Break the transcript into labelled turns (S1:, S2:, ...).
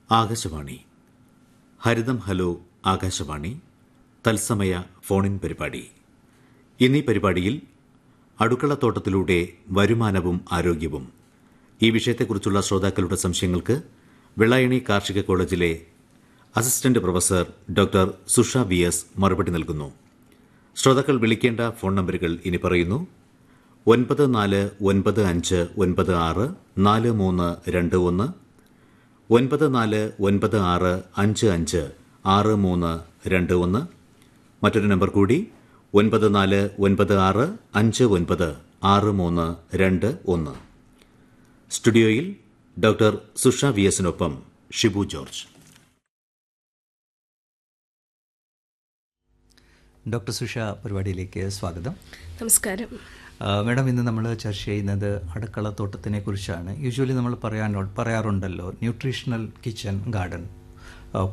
S1: ആകാശവാണി ഹരിതം hello Akashvani തത്സമയ ഫോണിൻ പരിപാടി ഇന്നീ പരിപാടിയിൽ അടുക്കളത്തോട്ടത്തിലൂടെ വരുമാനവും ആരോഗ്യവും ഈ വിഷയത്തെക്കുറിച്ചുള്ള ശ്രോതാക്കളുടെ സംശയങ്ങൾക്ക് വെള്ളായണി കാർഷിക കോളേജിലെ assistant professor doctor Susha V S മറുപടി നൽകുന്നു ശ്രോതാക്കൾ വിളിക്കേണ്ട ഫോൺ നമ്പറുകൾ ഇനി പറയുന്നു ഒൻപത് നാല് ഒൻപത് അഞ്ച് ഒൻപത് ആറ് നാല് മൂന്ന് രണ്ട് ഒന്ന് ഒൻപത് നാല് ഒൻപത് ആറ് അഞ്ച് അഞ്ച് ആറ് മൂന്ന് രണ്ട് ഒന്ന് മറ്റൊരു നമ്പർ കൂടി ഒൻപത് നാല് ഒൻപത് ആറ് അഞ്ച് ഒൻപത് ആറ് മൂന്ന് രണ്ട് ഒന്ന് സ്റ്റുഡിയോയിൽ ഡോക്ടർ സുഷ വി എസിനൊപ്പം ഷിബു ജോർജ്
S2: ഡോക്ടർ സുഷ പരിപാടിയിലേക്ക് സ്വാഗതം
S3: നമസ്കാരം
S2: ആ, മാഡം ഇന്ന് നമ്മൾ ചർച്ച ചെയ്യുന്നത് അടുക്കളത്തോട്ടത്തിനെ കുറിച്ചാണ് യൂഷ്വലി നമ്മൾ പറയാനോ പറയാറുണ്ടല്ലോ ന്യൂട്രീഷണൽ കിച്ചൺ ഗാർഡൻ